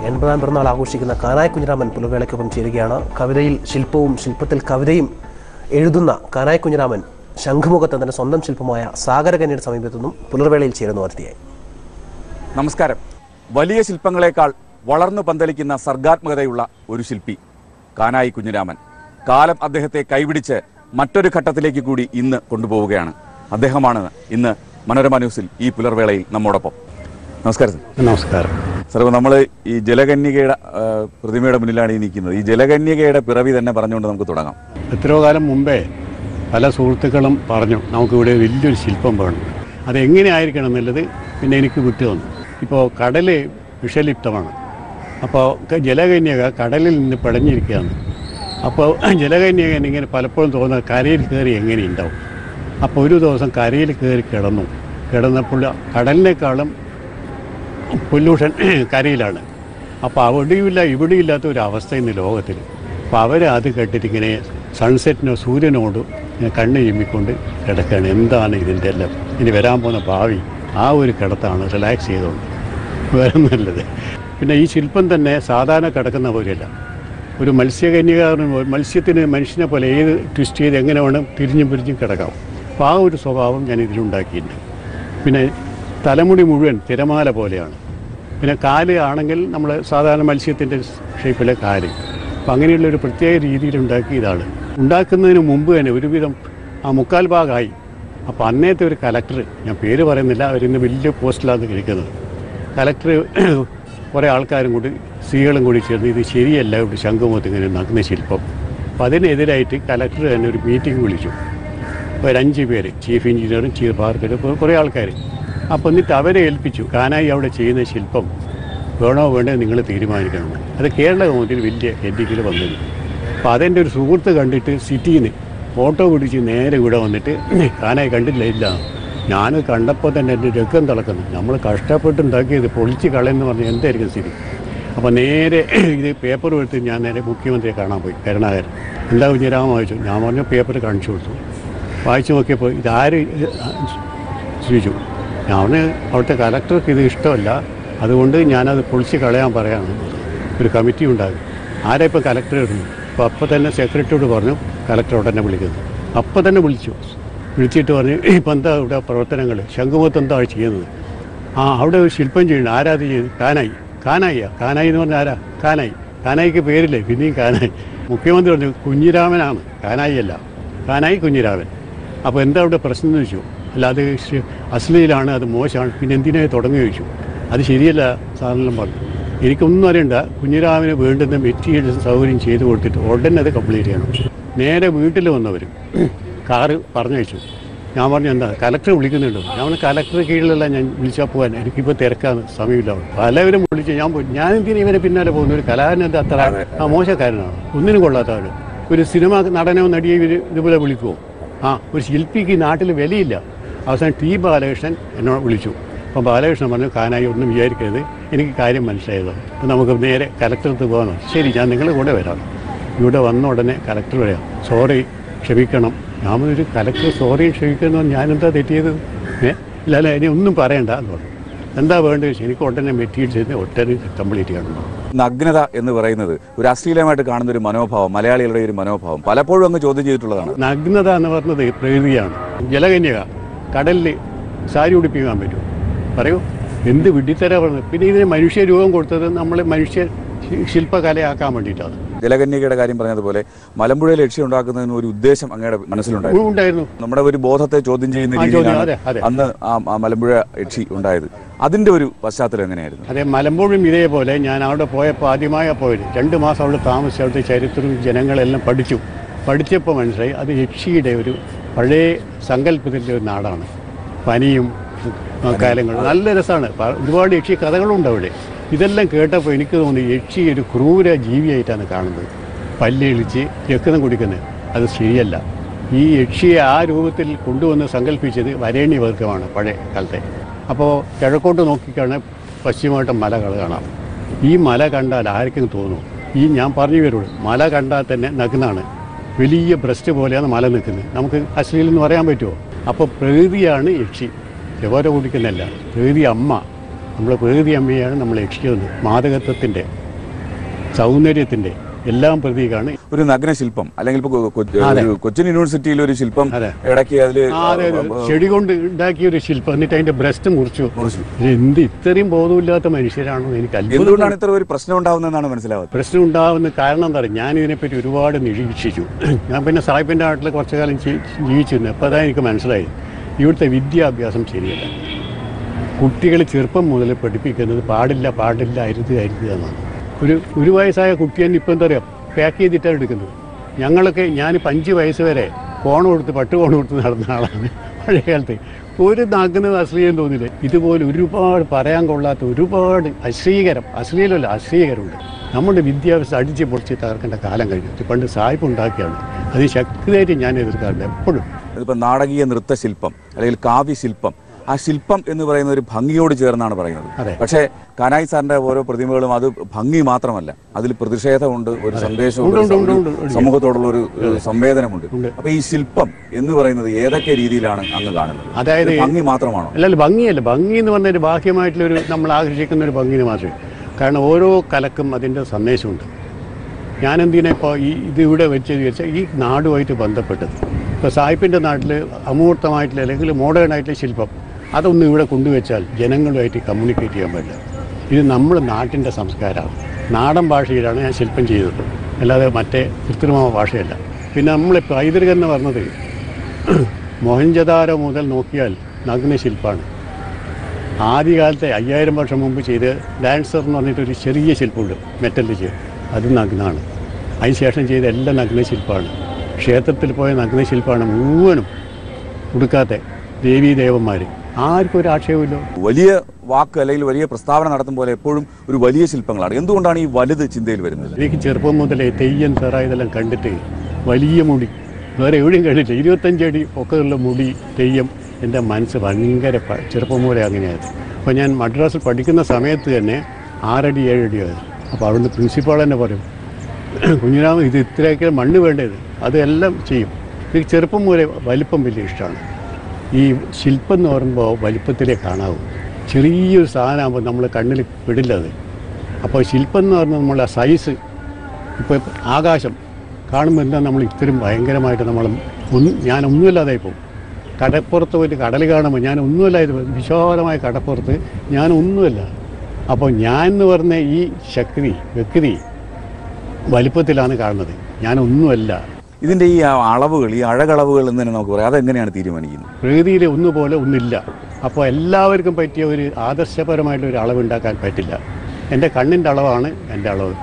എൺപതാം പിറന്നാൾ ആഘോഷിക്കുന്ന കാനായ കുഞ്ഞിരാമൻ പുലവേളയ്ക്കൊപ്പം ചേരുകയാണ് കവിതയിൽ ശില്പവും ശില്പത്തിൽ കവിതയും എഴുതുന്ന കാനായ കുഞ്ഞിരാമൻ ശംഖുമുഖത്ത് തന്റെ സ്വന്തം ശില്പമായ സാഗരകന്യയുടെ സമീപത്തു നിന്നും പുലർവേളയിൽ ചേരുന്നു അതിഥിയായി നമസ്കാരം വലിയ ശില്പങ്ങളെക്കാൾ വളർന്നു പന്തലിക്കുന്ന സർഗാത്മകതയുള്ള ഒരു ശില്പി കാനായി കുഞ്ഞിരാമൻ കാലം അദ്ദേഹത്തെ കൈപിടിച്ച് മറ്റൊരു ഘട്ടത്തിലേക്ക് കൂടി ഇന്ന് കൊണ്ടുപോവുകയാണ് അദ്ദേഹമാണ് ഇന്ന് മനോരമ ന്യൂസിൽ ഈ പുലർവേളയിൽ നമ്മോടൊപ്പം നമസ്കാരം സർ നമസ്കാരം സാർ നമ്മൾ ഈ ജലകന്യകയുടെ ആ, പ്രതിമയുടെ മുന്നിലാണ് ഈ നിൽക്കുന്നത് ഈ ജലകന്യകയുടെ പിറവി തന്നെ പറഞ്ഞുകൊണ്ട് നമുക്ക് തുടങ്ങാം എത്രയോ കാലം മുമ്പേ പല സുഹൃത്തുക്കളും പറഞ്ഞു നമുക്കിവിടെ വലിയൊരു ശില്പം വേണം അതെങ്ങനെ ആയിരിക്കണം എന്നുള്ളത് പിന്നെ എനിക്ക് വിട്ടു തന്നു ഇപ്പോൾ കടൽ വിഷലിപ്തമാണ് അപ്പോൾ ക- ജലകന്യക കടലിൽ നിന്ന് പിടഞ്ഞിരിക്കുകയാണ് അപ്പോൾ ജലകന്യകൻ ഇങ്ങനെ പലപ്പോഴും തോന്നുന്നത് കരയിൽ കയറി എങ്ങനെ ഉണ്ടാവും അപ്പോൾ ഒരു ദിവസം കരയിൽ കയറി കിടന്നു കിടന്നപ്പോൾ കടലിനേക്കാളും പൊല്യൂഷൻ കരയിലാണ് അപ്പോൾ അവിടെയുമില്ല ഇവിടെയില്ലാത്ത ഒരു അവസ്ഥ ഇന്ന് ലോകത്തിൽ അപ്പോൾ അവർ അത് കേട്ടിട്ട് ഇങ്ങനെ സൺസെറ്റിനോ സൂര്യനോട് ഇങ്ങനെ കണ്ണ് ചിമ്മിക്കൊണ്ട് കിടക്കുകയാണ് എന്താണ് ഇതിൻ്റെ എല്ലാം ഇനി വരാൻ പോകുന്ന ഭാവി ആ ഒരു കിടത്താണ് റിലാക്സ് ചെയ്തുകൊണ്ട് വേറെ നല്ലത് പിന്നെ ഈ ശില്പം തന്നെ സാധാരണ കിടക്കുന്ന പോലെയല്ല ഒരു മത്സ്യകന്യകാരൻ മത്സ്യത്തിന് മനുഷ്യനെ പോലെ ഏത് ട്വിസ്റ്റ് ചെയ്ത് എങ്ങനെ വേണം തിരിഞ്ഞും പിരിഞ്ഞും കിടക്കാം അപ്പോൾ ആ ഒരു സ്വഭാവം ഞാൻ ഇതിലുണ്ടാക്കിയിട്ടുണ്ട് പിന്നെ തലമുടി മുഴുവൻ തിരമാല പോലെയാണ് പിന്നെ കാല് ആണെങ്കിൽ നമ്മൾ സാധാരണ മത്സ്യത്തിൻ്റെ ഷേപ്പിലെ കാല് അപ്പം അങ്ങനെയുള്ള ഒരു പ്രത്യേക രീതിയിൽ ഉണ്ടാക്കിയതാണ് ഉണ്ടാക്കുന്നതിന് മുമ്പ് തന്നെ ഒരുവിധം ആ മുക്കാൽ ഭാഗമായി അപ്പോൾ അന്നേത്തെ ഒരു കലക്ടർ ഞാൻ പേര് പറയുന്നില്ല അവരിന്ന് വലിയ പോസ്റ്റിലാണ് ഇരിക്കുന്നത് കലക്ടർ കുറേ ആൾക്കാരും കൂടി സ്ത്രീകളും കൂടി ചേർന്ന് ഇത് ശരിയല്ല ഇവിടെ ശംഖുമുഖത്ത് ഇങ്ങനെ നഗ്ന ശില്പം അപ്പോൾ അതിനെതിരായിട്ട് കലക്ടർ തന്നെ ഒരു മീറ്റിംഗ് വിളിച്ചു ഒരു അഞ്ച് പേര് ചീഫ് എഞ്ചിനീയറും ചീഫ് ആർക്കിടെക്റ്റും കുറേ ആൾക്കാർ അപ്പോൾ എന്നിട്ട് അവരെ ഏൽപ്പിച്ചു കാനായി അവിടെ ചെയ്യുന്ന ശില്പം വേണോ വേണ്ടോ നിങ്ങൾ തീരുമാനിക്കണം അത് കേരള കൗമുദിൽ വലിയ ഹെഡിങ്ങിൽ വന്നത് അപ്പോൾ അതെൻ്റെ ഒരു സുഹൃത്ത് കണ്ടിട്ട് സിറ്റിയിൽ നിന്ന് ഓട്ടോ പിടിച്ച് നേരെ ഇവിടെ വന്നിട്ട് കാനായി കണ്ടില്ല ഇല്ല ഞാൻ കണ്ടപ്പോൾ തന്നെ എൻ്റെ രക്തം തിളക്കുന്നു നമ്മൾ കഷ്ടപ്പെട്ടുണ്ടാക്കിയത് പൊളിച്ച് കളയെന്ന് പറഞ്ഞാൽ എന്തായിരിക്കും സ്ഥിതി അപ്പോൾ നേരെ ഇത് പേപ്പർ എടുത്ത് ഞാൻ നേരെ മുഖ്യമന്ത്രിയെ കാണാൻ പോയി കരുണാകരൻ എന്താ കുഞ്ഞിരാമ വായിച്ചു ഞാൻ പറഞ്ഞു പേപ്പർ കാണിച്ചു കൊടുത്തു വായിച്ചു നോക്കിയപ്പോൾ ഇതാര് ചോദിച്ചു ഞാൻ പറഞ്ഞു, അവിടുത്തെ കലക്ടർക്ക് ഇത് ഇഷ്ടമല്ല അതുകൊണ്ട് ഞാനത് പൊളിച്ച് കളയാൻ പറയാമെന്ന് പറഞ്ഞു. ഒരു കമ്മിറ്റി ഉണ്ടാകും ആരാ ഇപ്പോൾ കലക്ടർ ഇടുന്നു അപ്പോൾ അപ്പോൾ തന്നെ സെക്രട്ടറിയോട് പറഞ്ഞു കലക്ടർ ഉടനെ വിളിക്കുന്നു അപ്പോൾ തന്നെ വിളിച്ചു വിളിച്ചിട്ട് പറഞ്ഞു ഇപ്പം എന്താ ഇവിടെ പ്രവർത്തനങ്ങൾ ശംഖുമുഖത്ത് എന്താ ചെയ്യുന്നത് ആ അവിടെ ഒരു ശില്പം ചെയ്യണം ആരാ അത് ചെയ്യുന്നത് കാനായി കാനായിയാ കാനായി എന്ന് പറഞ്ഞാൽ ആരാ കാനായി കാനായിക്ക് പേരില്ലേ പിന്നെയും കാനായി മുഖ്യമന്ത്രി പറഞ്ഞു കുഞ്ഞിരാമനാണ് കാനായി അല്ല കാനായി കുഞ്ഞിരാമൻ അപ്പോൾ എന്താ അവിടെ പ്രശ്നം എന്ന് ചോദിച്ചു അല്ല അത് ശ- അശ്ലീലാണ് അത് മോശമാണ് പിന്നെ എന്തിനായി തുടങ്ങി ചോദിച്ചു അത് ശരിയല്ല സാറെല്ലാം പറഞ്ഞു എനിക്കൊന്നും അറിയണ്ട കുഞ്ഞിരാമന് വേണ്ടുന്ന മെറ്റീരിയൽസ് സൗകര്യം ചെയ്ത് കൊടുത്തിട്ട് ഉടനെ അത് കംപ്ലീറ്റ് ചെയ്യണം നേരെ വീട്ടിൽ വന്നവർ കാറ് പറഞ്ഞയച്ചു ഞാൻ പറഞ്ഞു എന്താ കലക്ടർ വിളിക്കുന്നുണ്ട് ഞാൻ പറഞ്ഞു കലക്ടർ കീഴിലല്ല ഞാൻ വിളിച്ചാൽ പോകാൻ എനിക്കിപ്പോൾ തിരക്കാണ് സമയമില്ല പലവരും വിളിച്ച് ഞാൻ പോയി ഞാൻ എന്തിനാ ഇവരെ പിന്നാലെ പോകുന്നു ഒരു കലാകാരൻ അത്ര ആ മോശക്കാരനാണ് ഒന്നിനും കൊള്ളാത്തവർ ഒരു സിനിമ നടനോ നടിയോ ഇവർ ഇതുപോലെ വിളിക്കുമോ ആ ഒരു ശില്പിക്ക് ഈ നാട്ടിൽ വിലയില്ല അവസാനം ടി ബാലകൃഷ്ണൻ എന്നോട് വിളിച്ചു അപ്പം ബാലകൃഷ്ണൻ പറഞ്ഞു കാനായി ഒന്നും വിചാരിക്കരുത് എനിക്ക് കാര്യം മനസ്സിലായത് അപ്പം നമുക്ക് നേരെ കലക്ടറത്ത് പോകാനോ ശരി ഞാൻ നിങ്ങളുടെ കൂടെ വരാം ഇവിടെ വന്ന ഉടനെ കലക്ടർ പറയാം സോറി ക്ഷമിക്കണം ഞാൻ ഒരു കലക്ടർ സോറി ക്ഷമിക്കണം ഞാനെന്താ തെറ്റിയത് ഏ ഇല്ല അല്ല ഇനി ഒന്നും പറയണ്ട എന്ന് പറഞ്ഞു എന്താ വേണ്ടത് ചോദിച്ചു. എനിക്ക് ഉടനെ മെറ്റീരിയൽസ് ചെയ്ത് ഒട്ടനെ കംപ്ലീറ്റ് ചെയ്യണം നഗ്നത എന്ന് പറയുന്നത് ഒരു അശ്ലീലമായിട്ട് കാണുന്ന ഒരു മനോഭാവം മലയാളികളുടെ ഒരു മനോഭാവം പലപ്പോഴും അങ്ങ് ചോദ്യം ചെയ്തിട്ടുള്ളതാണ് നഗ്നത എന്ന് പറഞ്ഞത് പ്രകൃതിയാണ് ജലകന്യക കടലിൽ സാരി ഉടുപ്പിക്കാൻ പറ്റും പറയൂ എന്ത് വിഡ്ഢിത്തര പറഞ്ഞത് പിന്നെ ഇതിന് മനുഷ്യ രൂപം കൊടുത്തത് നമ്മൾ മനുഷ്യ ശി- ശില്പകലയാക്കാൻ വേണ്ടിയിട്ടാണ് ജലകന്യകയുടെ കാര്യം പറഞ്ഞതുപോലെ മലമ്പുഴയിൽ ലക്ഷ്യം ഉണ്ടാക്കുന്നതിന് ഒരു ഉദ്ദേശം അങ്ങയുടെ മനസ്സിലുണ്ടായിരുന്നു ഉണ്ടായിരുന്നു നമ്മുടെ ഒരു ബോധത്തെ ചോദ്യം ചെയ്യുന്ന ആ, ചോദ്യം, രീതിയിലാണ് അതെ, അതെ. അന്ന് ആ ആ മലമ്പുഴ യക്ഷി ഉണ്ടായത് അതിന്റെ ഒരു പശ്ചാത്തലം എങ്ങനെയായിരുന്നു അതെ മലമ്പുഴയും ഇതേപോലെ ഞാൻ അവിടെ പോയപ്പോൾ ആദ്യമായ പോയത് രണ്ട് മാസം അവിടെ താമസിച്ച് അവിടുത്തെ ചരിത്രവും ജനങ്ങളെല്ലാം പഠിച്ചു പഠിച്ചപ്പോൾ മനസ്സിലായി അത് യക്ഷിയുടെ ഒരു പഴയ സങ്കല്പത്തിൻ്റെ ഒരു നാടാണ് പനിയും ആ, കാലങ്ങളും നല്ല രസമാണ് പ- ഒരുപാട് യക്ഷി കഥകളുണ്ട് അവിടെ ഇതെല്ലാം കേട്ടപ്പോൾ എനിക്ക് തോന്നി യക്ഷി ഒരു ക്രൂര ജീവിയായിട്ടാണ് കാണുന്നത് പല്ലിളിച്ച് രക്തം കുടിക്കുന്നത് അത് ശരിയല്ല ഈ യക്ഷിയെ ആ രൂപത്തിൽ കൊണ്ടുവന്ന് സങ്കല്പിച്ചത് വരേണ്യ വർഗമാണ് പഴയ കാലത്തെ അപ്പോൾ കിഴക്കോട്ട് നോക്കിക്കാണ് പശ്ചിമഘട്ടം മലകൾ കാണാം ഈ മല കണ്ടാൽ ആർക്കും തോന്നും ഈ ഞാൻ പറഞ്ഞു വരുള്ളൂ മല കണ്ടാൽ തന്നെ നഗ്നാണ് വലിയ ബ്രസ്റ്റ് പോലെയാണ് മല നിൽക്കുന്നത് നമുക്ക് അശ്ലീലം എന്ന് പറയാൻ പറ്റുമോ അപ്പോൾ പ്രകൃതിയാണ് യക്ഷി ചോര കുടിക്കുന്നല്ല പ്രകൃതി അമ്മ നമ്മളെ പ്രകൃതി അമ്മയാണ് നമ്മളെ രക്ഷിക്കുന്നത് മാതകത്വത്തിൻ്റെ സൗന്ദര്യത്തിൻ്റെ എല്ലാം പ്രതീകമാണ് ഒരു നഗ്ന ശില്പം അല്ലെങ്കിൽ ഇപ്പൊ കൊ- കൊ- അതെ. ഒരു കൊച്ചിൻ യൂണിവേഴ്സിറ്റിയിൽ ഒരു ശില്പം അതെ. ഇടയ്ക്ക് അതില് ആ, അതെ അതെ ചെടി കൊണ്ട് ഉണ്ടാക്കിയ ഒരു ശില്പം എന്നിട്ട് അതിന്റെ ബ്രസ്റ്റ് മുറിച്ചു ഇത് എന്ത് ഇത്രയും ബോധമില്ലാത്ത മനുഷ്യരാണോ എനിക്ക് അത്ഭുതം എന്തുകൊണ്ടാണ് ഇത്ര ഒരു പ്രശ്നം ഉണ്ടാവുന്നതെന്നാണ് മനസ്സിലാവാത്തത് പ്രശ്നം ഉണ്ടാകുന്ന കാരണം എന്താ പറയുക ഞാൻ ഇതിനെപ്പറ്റി ഒരുപാട് നിരീക്ഷിച്ചു ഞാൻ പിന്നെ സാഹിബിൻ്റെ നാട്ടിൽ കുറച്ചു കാലം ജീ- ജീവിച്ചിരുന്നു അപ്പോൾ അതാ എനിക്ക് മനസ്സിലായി ഇവിടുത്തെ വിദ്യാഭ്യാസം ശരിയല്ല കുട്ടികൾ ചെറുപ്പം മുതൽ പഠിപ്പിക്കുന്നത് പാടില്ല പാടില്ല അരുത് അരുത് എന്നാണ് ഒരു ഒരു വയസ്സായ കുട്ടി തന്നെ ഇപ്പം എന്താ പറയുക പാക്ക് ചെയ്തിട്ടാണ് എടുക്കുന്നത് ഞങ്ങളൊക്കെ ഞാനിപ്പോൾ അഞ്ച് വയസ്സ് വരെ ഫോൺ കൊടുത്ത് പട്ട് ഫോൺ കൊടുത്ത് നടന്ന ആളാണ് പഴയ കാലത്ത് ഒരു നാക്കുന്നത് അശ്ലീലം തോന്നില്ല ഇതുപോലെ ഒരുപാട് പറയാൻ കൊള്ളാത്ത ഒരുപാട് അശ്ലീകരം അശ്ലീലമല്ല അശ്ലീകരമുണ്ട് നമ്മുടെ വിദ്യാഭ്യാസം അടിച്ച് പൊളിച്ച് തകർക്കേണ്ട കാലം കഴിഞ്ഞു ഇത് പണ്ട് സായിപ്പ് ഉണ്ടാക്കിയാണ് അത് ശക്തിയായിട്ട് ഞാൻ എതിർക്കാറുണ്ട് എപ്പോഴും ഇതിപ്പോ നാടകീയ നൃത്തശില്പം അല്ലെങ്കിൽ കാവ്യശില്പം ആ ശില്പം എന്ന് പറയുന്ന ഒരു ഭംഗിയോട് ചേർന്നാണ് പറയുന്നത് അതെ. പക്ഷേ കാനായി സാറിന്റെ ഓരോ പ്രതിമകളും അത് ഭംഗി മാത്രമല്ല അതിൽ പ്രതിഷേധമുണ്ട് ഒരു സന്ദേശമുണ്ട് ഉണ്ട്, ഉണ്ട്, ഉണ്ട്, ഒരു ഉണ്ട്. സമൂഹത്തോടുള്ള ഒരു ഒരു സംവേദനമുണ്ട് അപ്പൊ ഈ ശില്പം എന്ന് പറയുന്നത് ഏതൊക്കെ രീതിയിലാണ് അങ്ങ് കാണുന്നത് അതായത് ഇത് ഭംഗി മാത്രമാണോ അല്ലല്ല ഭംഗിയല്ല ഭംഗി എന്ന് പറഞ്ഞൊരു ബാഹ്യമായിട്ടുള്ളൊരു നമ്മൾ ആകർഷിക്കുന്ന ഒരു ഭംഗിന് മാത്രമേ കാരണം ഓരോ കലക്കും അതിൻ്റെ സന്ദേശമുണ്ട് ഞാൻ എന്തിനാ ഇപ്പോൾ ഈ ഇത് ഇവിടെ വെച്ചത് വെച്ചാൽ ഈ നാടുമായിട്ട് ബന്ധപ്പെട്ടത് ഇപ്പോൾ സായിപ്പിൻ്റെ നാട്ടിൽ അമൂർത്തമായിട്ടുള്ള അല്ലെങ്കിൽ മോഡേൺ ആയിട്ടുള്ള ശില്പം അതൊന്നും ഇവിടെ കൊണ്ടുവച്ചാൽ ജനങ്ങളുമായിട്ട് കമ്മ്യൂണിക്കേറ്റ് ചെയ്യാൻ പറ്റില്ല ഇത് നമ്മുടെ നാട്ടിൻ്റെ സംസ്കാരമാണ് നാടൻ ഭാഷയിലാണ് ഞാൻ ശില്പം ചെയ്തത് അല്ലാതെ മറ്റേ കൃത്രിമ ഭാഷയല്ല പിന്നെ നമ്മൾ പൈതൃകം എന്ന് പറഞ്ഞത് മൊഹഞ്ചദാരോ മുതൽ നോക്കിയാൽ നഗ്നശില്പമാണ് ആദ്യകാലത്തെ അയ്യായിരം വർഷം മുമ്പ് ചെയ്ത് ഡാൻസർ എന്ന് പറഞ്ഞിട്ടൊരു ചെറിയ ശില്പമുണ്ട് മെറ്റലിൽ ചെയ്ത് അത് നഗ്നാണ് അതിനുശേഷം ചെയ്ത എല്ലാം നഗ്നശില്പമാണ് ക്ഷേത്രത്തിൽ പോയ നഗ്നശില്പമാണ് മുഴുവനും ഉടുക്കാത്ത ദേവീദേവന്മാർ ആർക്കും ഒരു ആക്ഷേപമില്ല വലിയ വാക്ക് അല്ലെങ്കിൽ വലിയ പ്രസ്താവന നടത്തും പോലെ എപ്പോഴും ഒരു വലിയ ശില്പങ്ങളാണ് എന്തുകൊണ്ടാണ് ഈ വലുത് ചിന്തയിൽ വരുന്നത് എനിക്ക് ചെറുപ്പം മുതലേ തെയ്യം തെറ ഇതെല്ലാം കണ്ടിട്ട് വലിയ മുടി വേറെ എവിടെയും കണ്ടിട്ടില്ല ഇരുപത്തഞ്ചടി ഒക്കെയുള്ള മുടി തെയ്യം എൻ്റെ മനസ്സ് ഭയങ്കര പ- ചെറുപ്പം മുതലേ അങ്ങനെയായിരുന്നു അപ്പോൾ ഞാൻ മദ്രാസിൽ പഠിക്കുന്ന സമയത്ത് തന്നെ ആറടി ഏഴടി ആയിരുന്നു അപ്പോൾ അവിടുന്ന് പ്രിൻസിപ്പാൾ തന്നെ പറയും കുഞ്ഞിരാമൻ ഇത് ഇത്രയൊക്കെ മണ്ണ് വേണ്ടത് അതെല്ലാം ചെയ്യും എനിക്ക് ചെറുപ്പം മുതലേ വലിപ്പം വലിയ ഇഷ്ടമാണ് ഈ ശില്പം എന്ന് പറയുമ്പോൾ വലിപ്പത്തിലേ കാണാവൂ ചെറിയൊരു സാധനമാകുമ്പോൾ നമ്മൾ കണ്ണിൽ പെടില്ല അത് അപ്പോൾ ശില്പം എന്ന് പറഞ്ഞാൽ നമ്മളെ സൈസ് ഇപ്പോൾ ആകാശം കാണുമ്പോൾ എന്താ നമ്മൾ ഇത്രയും ഭയങ്കരമായിട്ട് നമ്മൾ ഒന്നും ഞാൻ ഒന്നുമില്ലാതായി പോകും കടപ്പുറത്ത് പോയിട്ട് കടൽ കാണുമ്പോൾ ഞാൻ ഒന്നുമില്ലായിരുന്നു വിശാലമായ കടപ്പുറത്ത് ഞാൻ ഒന്നുമില്ല അപ്പോൾ ഞാൻ എന്ന് പറഞ്ഞ ഈ ശക്തി വ്യക്തി വലിപ്പത്തിലാണ് കാണുന്നത് ഞാൻ ഒന്നുമല്ല ഇതിന്റെ ഈ അളവുകൾ ഈ അഴകളവുകൾ എന്ന് തന്നെ നമുക്ക് പറയാം അതെങ്ങനെയാണ് തീരുമാനിക്കുന്നത് പ്രകൃതിയിൽ ഒന്നുപോലെ ഒന്നില്ല അപ്പോൾ എല്ലാവർക്കും പറ്റിയ ഒരു ആദർശപരമായിട്ടുള്ള ഒരു അളവ് ഉണ്ടാക്കാൻ പറ്റില്ല എൻ്റെ കണ്ണിൻ്റെ അളവാണ് എൻ്റെ അളവ്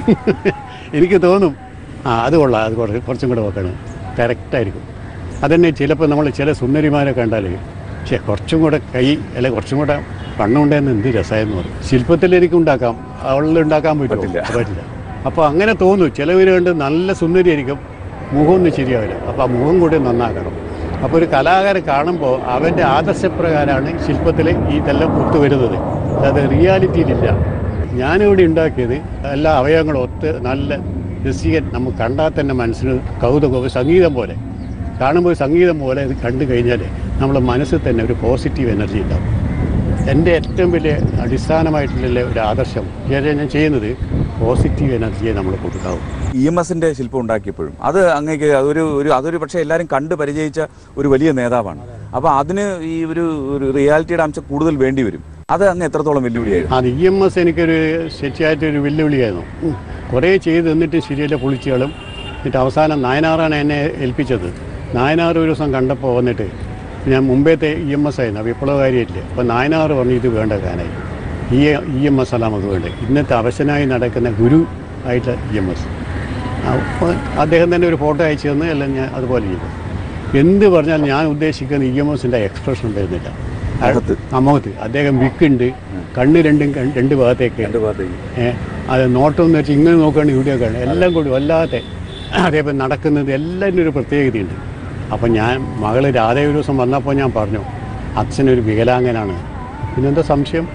എനിക്ക് തോന്നും ആ അത് കൊള്ളാം അത് കുറച്ച് കുറച്ചും കൂടെ വെക്കണം കറക്റ്റായിരിക്കും അതന്നെ ചിലപ്പോൾ നമ്മൾ ചില സുന്ദരിമാരെ കണ്ടാൽ പക്ഷേ കുറച്ചും കൂടെ കൈ അല്ലെ കുറച്ചും കൂടെ കണ്ണുണ്ടെന്ന് എന്ത് രസമായെന്ന് പറയും ശില്പത്തിൽ എനിക്ക് ഉണ്ടാക്കാം അവളിൽ ഉണ്ടാക്കാൻ പറ്റില്ല പറ്റില്ല. പറ്റില്ല അപ്പോൾ അങ്ങനെ തോന്നും ചിലവർ കണ്ട് നല്ല സുന്ദരിയായിരിക്കും മുഖമൊന്നും ശരിയാവില്ല അപ്പോൾ ആ മുഖം കൂടി നന്നാക്കണം അപ്പോൾ ഒരു കലാകാരൻ കാണുമ്പോൾ അവൻ്റെ ആദർശപ്രകാരമാണ് ശില്പത്തിൽ ഈ ഇതെല്ലാം പുറത്തു വരുന്നത് അത് റിയാലിറ്റിയിലില്ല ഞാനിവിടെ ഉണ്ടാക്കിയത് എല്ലാ അവയവങ്ങളും ഒത്ത് നല്ല രസികൻ നമുക്ക് കണ്ടാൽ തന്നെ മനസ്സിന് കൗതുകം സംഗീതം പോലെ കാണുമ്പോൾ ഒരു സംഗീതം പോലെ ഇത് കണ്ടു കഴിഞ്ഞാൽ നമ്മുടെ മനസ്സിൽ തന്നെ ഒരു പോസിറ്റീവ് എനർജി ഉണ്ടാവും എൻ്റെ ഏറ്റവും വലിയ അടിസ്ഥാനമായിട്ടുള്ള ഒരു ആദർശം ഞാൻ ഞാൻ ചെയ്യുന്നത് പോസിറ്റീവ് എനർജിയെ നമ്മൾ കൊടുക്കാവും ഇ എം എസിന്റെ ശില്പം ഉണ്ടാക്കിയപ്പോഴും അത് അങ്ങേക്ക് അതൊരു ഒരു അതൊരു പക്ഷേ എല്ലാവരും കണ്ട് പരിചയിച്ച ഒരു വലിയ നേതാവാണ് അപ്പൊ അതിന് ഈ ഒരു ഒരു റിയാലിറ്റിയുടെ അംശം കൂടുതൽ വേണ്ടി വരും അത് അങ്ങ് എത്രത്തോളം വെല്ലുവിളിയായിരുന്നു അത് ഇ എം എസ് എനിക്കൊരു ശരിയായിട്ടൊരു വെല്ലുവിളിയായിരുന്നു ഉം. കുറേ ചെയ്ത് എന്നിട്ട് ശരിയല്ല പൊളിച്ചുകളും എന്നിട്ട് അവസാനം നായനാറാണ് എന്നെ ഏൽപ്പിച്ചത് നായനാർ ഒരു ദിവസം കണ്ടപ്പോൾ വന്നിട്ട് ഞാൻ മുമ്പേത്തെ ഇ എം എസ് ആയിരുന്നു വിപ്ലവകാരിയായിട്ടില്ല അപ്പോൾ നായനാർ പറഞ്ഞു ഇത് വേണ്ട കാനായി ഈ ഇ എം എസ് അല്ല നമുക്ക് വേണ്ടത് ഇന്നത്തെ അവശനായി നടക്കുന്ന ഗുരു ആയിട്ട് ഇ എം എസ് അപ്പോൾ അദ്ദേഹം തന്നെ ഒരു ഫോട്ടോ അയച്ചു തന്ന് എല്ലാം ഞാൻ അതുപോലെ ചെയ്തു എന്ത് പറഞ്ഞാൽ ഞാൻ ഉദ്ദേശിക്കുന്ന ഇ എം എസിൻ്റെ എക്സ്പ്രഷൻ വരുന്നില്ല മുഖത്ത്. ആ മുഖത്ത് അദ്ദേഹം വിക്കുണ്ട് കണ്ണ് രണ്ടും കൺ- രണ്ട് ഭാഗത്തേക്ക് രണ്ട് ഭാഗത്തേക്ക് ഏ, അത് നോട്ടം എന്ന് വെച്ചാൽ ഇങ്ങനെ നോക്കുകയാണെങ്കിൽ വീഡിയോ കാണും എല്ലാം കൂടി വല്ലാതെ അതേപോലെ നടക്കുന്നത് എല്ലാത്തിനും ഒരു പ്രത്യേകതയുണ്ട് അപ്പം ഞാൻ മകൾ രാധ ഒരു ദിവസം വന്നപ്പോൾ ഞാൻ പറഞ്ഞു അച്ഛനൊരു വികലാംഗനാണ് പിന്നെന്താ സംശയം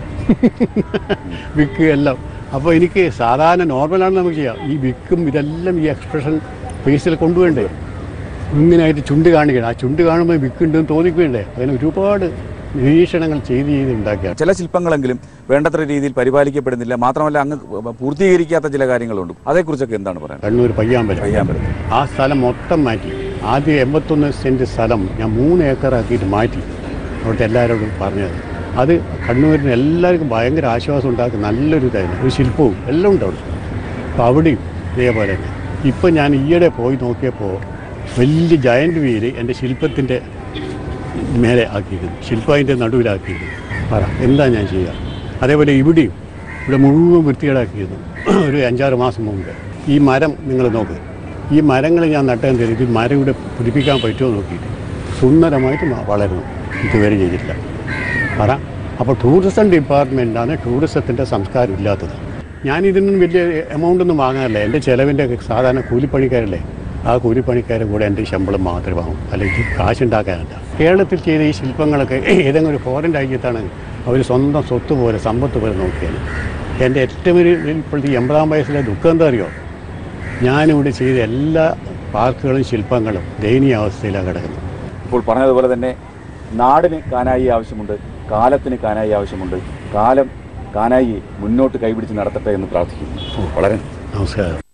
വിക്ക് എല്ലാം അപ്പോൾ എനിക്ക് സാധാരണ നോർമലാണ് നമുക്ക് ചെയ്യാം ഈ വിക്കും ഇതെല്ലാം ഈ എക്സ്പ്രഷൻ ഫേസിൽ കൊണ്ടുവേണ്ടേ ഇങ്ങനെയായിട്ട് ചുണ്ട് കാണിക്കണം ആ ചുണ്ട് കാണുമ്പോൾ വിക്കുണ്ടെന്ന് തോന്നിക്കേണ്ടേ അങ്ങനെ ഒരുപാട് നിരീക്ഷണങ്ങൾ ചെയ്ത് ചെയ്ത് ഉണ്ടാക്കിയാണ് ചില ശില്പങ്ങളെങ്കിലും വേണ്ടത്ര രീതിയിൽ പരിപാലിക്കപ്പെടുന്നില്ല മാത്രമല്ല അങ്ങ് പൂർത്തീകരിക്കാത്ത ചില കാര്യങ്ങളുണ്ട് അതേക്കുറിച്ചൊക്കെ എന്താണ് പറയാൻ കണ്ണൂർ പയ്യാമ്പലം പയ്യാമ്പലം ആ സ്ഥലം മൊത്തം മാറ്റി ആദ്യം എൺപത്തൊന്ന് സെൻറ്റ് സ്ഥലം ഞാൻ മൂന്ന് ഏക്കറാക്കിയിട്ട് മാറ്റി അവിടുത്തെ എല്ലാവരോടും പറഞ്ഞത് അത് കണ്ണൂരിന് എല്ലാവർക്കും ഭയങ്കര ആശ്വാസം ഉണ്ടാക്കുന്ന നല്ലൊരു ഇതായിരുന്നു ഒരു ശില്പവും എല്ലാം ഉണ്ട് അവിടെ അപ്പോൾ അവിടെയും ഇതേപോലെ തന്നെ ഇപ്പം ഞാൻ ഈയിടെ പോയി നോക്കിയപ്പോൾ വലിയ ജയൻറ്റ് വീല് എൻ്റെ ശില്പത്തിൻ്റെ മേലെ ആക്കിയിരിക്കുന്നു ശില്പം അതിൻ്റെ നടുവിലാക്കിയിരുന്നു പറ എന്താ ഞാൻ ചെയ്യുക അതേപോലെ ഇവിടെയും ഇവിടെ മുഴുവൻ വൃത്തികേടാക്കിയിരുന്നു ഒരു അഞ്ചാറ് മാസം മുമ്പ് ഈ മരം നിങ്ങൾ നോക്ക് ഈ മരങ്ങൾ ഞാൻ നട്ടാൻ തരും ഇത് മരം ഇവിടെ പിടിപ്പിക്കാൻ പറ്റുമോ നോക്കിയിട്ട് സുന്ദരമായിട്ട് മ- വളരുന്നു ഇതുവരെ ചെയ്തിട്ടില്ല പറ അപ്പോൾ ടൂറിസം ഡിപ്പാർട്ട്മെൻറ്റാണ് ടൂറിസത്തിൻ്റെ സംസ്കാരം ഇല്ലാത്തത് ഞാൻ ഇതിനൊന്നും വലിയ എമൗണ്ട് ഒന്നും വാങ്ങാറില്ല എൻ്റെ ചിലവിൻ്റെ സാധാരണ കൂലിപ്പണിക്കാരല്ലേ ആ കൂലിപ്പണിക്കാരെ കൂടെ എൻ്റെ ശമ്പളം മാത്രമേ വാങ്ങും അല്ലെങ്കിൽ കാശുണ്ടാക്കാനല്ല കേരളത്തിൽ ചെയ്ത ഈ ശില്പങ്ങളൊക്കെ ഏതെങ്കിലും ഒരു ഫോറിൻ രാജ്യത്താണ് അവർ സ്വന്തം സ്വത്ത് പോലെ സമ്പത്ത് പോലെ നോക്കിയത് എൻ്റെ ഏറ്റവും ഒരു ഇപ്പോഴത്തെ ഈ എൺപതാം വയസ്സിലെ ദുഃഖം എന്താ അറിയോ ഞാനിവിടെ ചെയ്ത എല്ലാ പാർക്കുകളും ശില്പങ്ങളും ദയനീയ അവസ്ഥയിലാണ് കിടക്കുന്നത് ഇപ്പോൾ പറഞ്ഞതുപോലെ തന്നെ നാടിന് കാനായി ആവശ്യമുണ്ട് കാലത്തിന് കാനായി ആവശ്യമുണ്ട് കാലം കാനായി മുന്നോട്ട് കൈപിടിച്ച് നടത്തട്ടെ എന്ന് പ്രാർത്ഥിക്കുന്നു വളരെ നമസ്കാരം